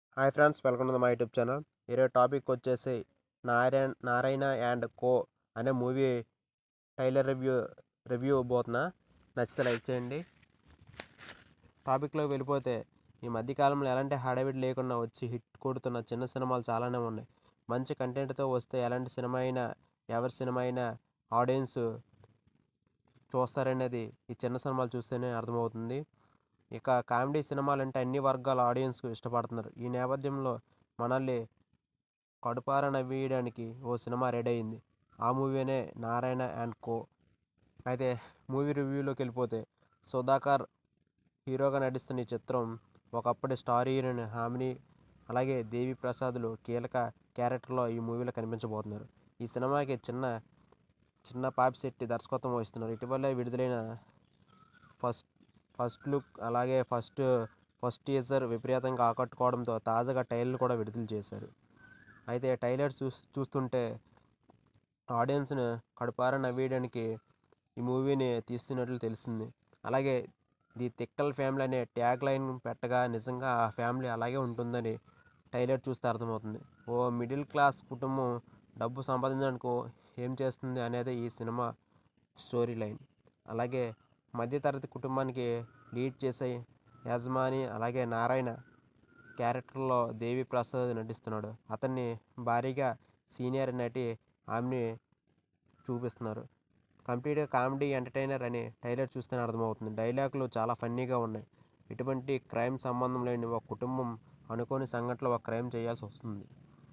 hi friends welcome to my YouTube channel ఈరోజు topic వచ్చేసి Narayana Narayana and co అనే movie tailor review review పోతున్నా నచ్చితే లైక్ చేయండి టాపిక్లోకి వెళ్ళిపోతే ఈ మధ్యకాలంలో ఎలాంటి హడావిడి లేకుండా వచ్చి హిట్ కొడుతున్న చిన్న సినిమాలు చాలానే ఉన్నాయి మంచి కంటెంట్తో వస్తే ఎలాంటి సినిమా అయినా ఎవరి సినిమా అయినా ఆడియన్స్ చూస్తారనేది ఈ చిన్న సినిమాలు చూస్తేనే అర్థమవుతుంది ఇక కామెడీ సినిమాలు అంటే అన్ని వర్గాల ఆడియన్స్ ఇష్టపడుతున్నారు ఈ నేపథ్యంలో మనల్ని కడుపార నవ్వేయడానికి ఓ సినిమా రెడీ అయింది ఆ మూవీనే నారాయణ అండ్ కో అయితే మూవీ రివ్యూలోకి వెళ్ళిపోతే సుధాకర్ హీరోగా నటిస్తున్న ఈ చిత్రం ఒకప్పటి స్టార్ హీరోయిన్ హామిని అలాగే దేవి ప్రసాద్లు కీలక క్యారెక్టర్లో ఈ మూవీలో కనిపించబోతున్నారు ఈ సినిమాకి చిన్న చిన్న పాపిశెట్టి దర్శకత్వం వహిస్తున్నారు ఇటీవలే విడుదలైన ఫస్ట్ ఫస్ట్ లుక్ అలాగే ఫస్ట్ ఫస్ట్ టీజర్ విపరీతంగా ఆకట్టుకోవడంతో తాజాగా టైలర్ కూడా విడుదల చేశారు అయితే టైలర్ చూ చూస్తుంటే ఆడియన్స్ను కడుపార నవ్వేయడానికి ఈ మూవీని తీస్తున్నట్లు తెలిసింది అలాగే ది తిక్కల్ ఫ్యామిలీ అనే ట్యాగ్ లైన్ పెట్టగా నిజంగా ఆ ఫ్యామిలీ అలాగే ఉంటుందని టైలర్ చూస్తే అర్థమవుతుంది ఓ మిడిల్ క్లాస్ కుటుంబం డబ్బు సంపాదించడానికి ఏం చేస్తుంది అనేది ఈ సినిమా స్టోరీ లైన్ అలాగే మధ్యతరగతి కుటుంబానికి లీడ్ చేసే యజమాని అలాగే నారాయణ క్యారెక్టర్లో దేవి ప్రసాద్ నటిస్తున్నాడు అతన్ని భారీగా సీనియర్ నటి ఆమెని చూపిస్తున్నారు కంప్లీట్గా కామెడీ ఎంటర్టైనర్ అని టైలర్ చూస్తేనే అర్థమవుతుంది డైలాగులు చాలా ఫన్నీగా ఉన్నాయి ఎటువంటి క్రైమ్ సంబంధం లేని ఒక కుటుంబం అనుకోని సంఘటనలో ఒక క్రైమ్ చేయాల్సి వస్తుంది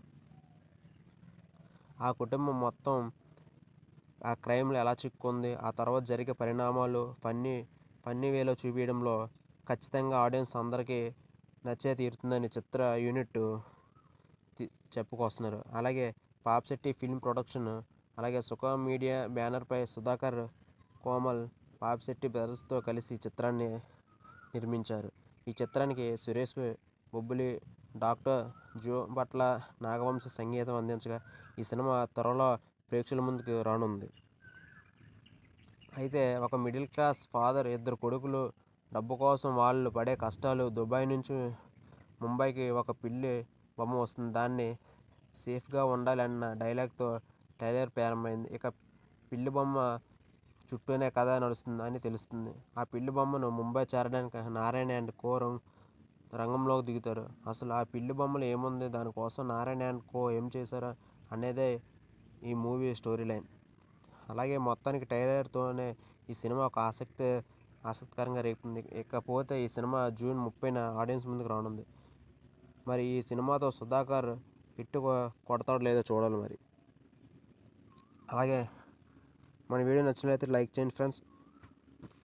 ఆ కుటుంబం మొత్తం ఆ క్రైమ్లో ఎలా చిక్కుంది ఆ తర్వాత జరిగే పరిణామాలు ఫన్నీ ఫన్నీ వేలో చూపించడంలో ఖచ్చితంగా ఆడియన్స్ అందరికీ నచ్చే తీరుతుందని చిత్ర యూనిట్ చెప్పుకొస్తున్నారు అలాగే పాప్శెట్టి ఫిల్మ్ ప్రొడక్షన్ అలాగే సుఖ మీడియా బ్యానర్పై సుధాకర్ కోమల్ పాప్శెట్టి బ్రదర్స్తో కలిసి ఈ చిత్రాన్ని నిర్మించారు ఈ చిత్రానికి సురేష్ బొబ్బులి డాక్టర్ జో భట్ల నాగవంశ సంగీతం అందించగా ఈ సినిమా త్వరలో ప్రేక్షకుల ముందుకు రానుంది అయితే ఒక మిడిల్ క్లాస్ ఫాదర్ ఇద్దరు కొడుకులు డబ్బు కోసం వాళ్ళు పడే కష్టాలు దుబాయ్ నుంచి ముంబైకి ఒక పిల్లి బొమ్మ వస్తుంది దాన్ని సేఫ్గా ఉండాలన్న డైలాగ్తో టైలర్ ప్రారంభమైంది ఇక పిల్లి బొమ్మ చుట్టూనే కథ నడుస్తుంది అని తెలుస్తుంది ఆ పిల్లి బొమ్మను ముంబై చేరడానికి నారాయణ అండ్ కో రంగంలోకి దిగుతారు అసలు ఆ పిల్లి బొమ్మలు ఏముంది దానికోసం నారాయణ అండ్ కో ఏం చేశారు అనేదే ఈ మూవీ స్టోరీ లైన్ అలాగే మొత్తానికి టైలర్తోనే ఈ సినిమా ఒక ఆసక్తి ఆసక్తికరంగా రేపుతుంది ఇకపోతే ఈ సినిమా జూన్ ముప్పైన ఆడియన్స్ ముందుకు రానుంది మరి ఈ సినిమాతో సుధాకర్ హిట్ కొడతాడో లేదో చూడాలి మరి అలాగే మన వీడియో నచ్చినట్లయితే లైక్ చేయండి ఫ్రెండ్స్